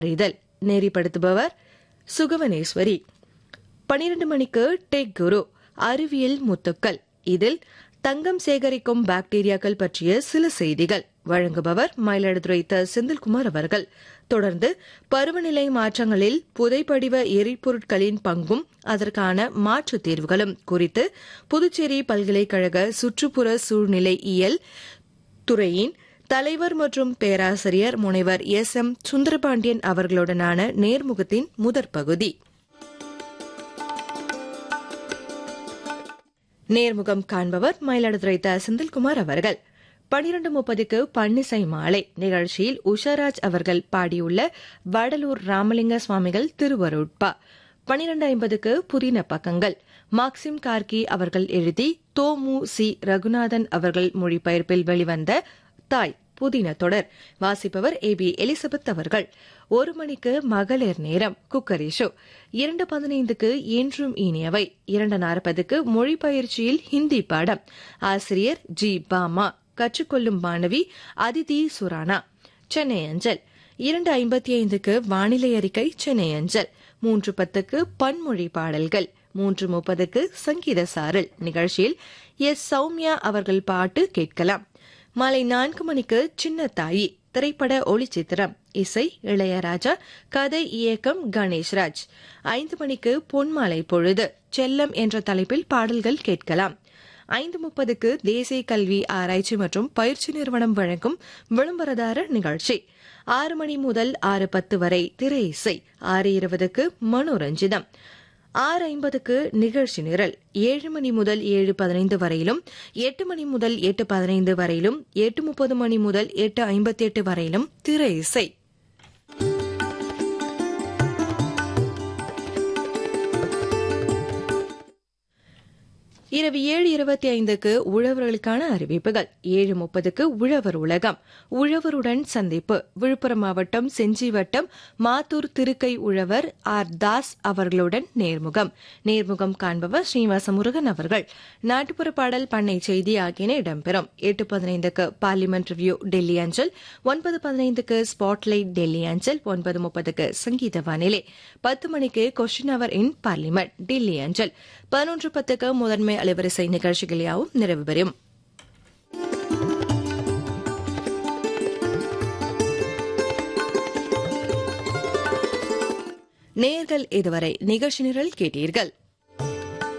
அறிதல் நெறிப்படுத்துபவர் சுகவனேஸ்வரி பனிரெண்டு மணிக்கு டெக் குரு அறிவியல் முத்துக்கள் இதில் தங்கம் சேகரிக்கும் பாக்டீரியாக்கள் பற்றிய சில செய்திகள் வழங்குபவர் மயிலாடுதுறை த செந்தில்குமார் அவர்கள் தொடர்ந்து பருவநிலை மாற்றங்களில் புதைப்படிவ எரிபொருட்களின் பங்கும் அதற்கான மாற்றுத் தீர்வுகளும் குறித்து புதுச்சேரி பல்கலைக்கழக சுற்றுப்புற சூழ்நிலை இயல் துறையின் தலைவர் மற்றும் பேராசிரியர் முனைவர் எஸ் எம் சுந்தரபாண்டியன் அவர்களுடனான நேர்முகத்தின் முதற் பகுதி நேர்முகம் காண்பவர் மயிலாடுதுறை த செந்தில்குமார் அவர்கள் பனிரண்டு முப்பதுக்கு பன்னிசை மாலை நிகழ்ச்சியில் உஷாராஜ் அவர்கள் பாடியுள்ள வடலூர் ராமலிங்க சுவாமிகள் திருவருட்பா பனிரண்டு ஐம்பதுக்கு புதின பக்கங்கள் மாக்சிம் கார்கி அவர்கள் எழுதி தோமு சி ரகுநாதன் அவர்கள் மொழிபெயர்ப்பில் வெளிவந்த தாய் புதின தொடர் வாசிப்பவர் ஏ பி எலிசபெத் அவர்கள் ஒரு மணிக்கு மகளிர் நேரம் குக்கரி ஷோ இரண்டு பதினைந்துக்கு என்றும் இனியவை இரண்டு நாற்பதுக்கு மொழிபெயர்ச்சியில் ஹிந்தி பாடம் ஆசிரியர் ஜி பாமா கற்றுக்கொள்ளும் மாணவி அதிதி சுரானா சென்னை அஞ்சல் இரண்டு ஐம்பத்தி ஐந்துக்கு வானிலை அறிக்கை சென்னை அஞ்சல் மூன்று பத்துக்கு பன்மொழி பாடல்கள் மூன்று முப்பதுக்கு சங்கீத சாரல் நிகழ்ச்சியில் எஸ் சௌமியா அவர்கள் பாட்டு கேட்கலாம் மாலை நான்கு மணிக்கு சின்ன தாயி திரைப்பட ஒளிச்சித்திரம் இசை இளையராஜா கதை இயக்கம் கணேஷ்ராஜ் ஐந்து மணிக்கு பொன்மாலை பொழுது செல்லம் என்ற தலைப்பில் பாடல்கள் கேட்கலாம் ஐந்து முப்பதுக்கு தேசிய கல்வி ஆராய்ச்சி மற்றும் பயிற்சி நிறுவனம் வழங்கும் விளம்பரதாரர் நிகழ்ச்சி ஆறு மணி முதல் ஆறு பத்து வரை திரை இசை ஆறு இருபதுக்கு மனோரஞ்சிதம் ஆறு ஐம்பதுக்கு நிகழ்ச்சி நிரல் ஏழு மணி முதல் ஏழு பதினைந்து வரையிலும் எட்டு மணி முதல் எட்டு பதினைந்து வரையிலும் எட்டு முப்பது மணி முதல் எட்டு ஐம்பத்தி எட்டு வரையிலும் திரை இசை இரவு ஏழு இருபத்தி ஐந்துக்கு உழவர்களுக்கான அறிவிப்புகள் ஏழு முப்பதுக்கு உழவர் உலகம் உழவருடன் சந்திப்பு விழுப்புரம் மாவட்டம் செஞ்சி வட்டம் மாத்தூர் திருக்கை உழவர் ஆர் தாஸ் அவர்களுடன் நேர்முகம் நேர்முகம் காண்பவர் ஸ்ரீனிவாச முருகன் அவர்கள் நாட்டுப்புற பாடல் பண்ணை செய்தி ஆகியன இடம்பெறும் எட்டு பதினைந்துக்கு பார்லிமெண்ட் ரிவ்யூ டெல்லி அஞ்சல் ஒன்பது பதினைந்துக்கு ஸ்பாட்லைட் டெல்லி அஞ்சல் ஒன்பது முப்பதுக்கு சங்கீத வானிலை பத்து மணிக்கு question hour in parliament Delhi அஞ்சல் பதினொன்று பத்துக்கு முதன்மை அலைவரிசை நிகழ்ச்சிகள் யாவும் நிறைவு பெறும் நேர்கள் இதுவரை நிகழ்ச்சி நிரல் கேட்டீர்கள்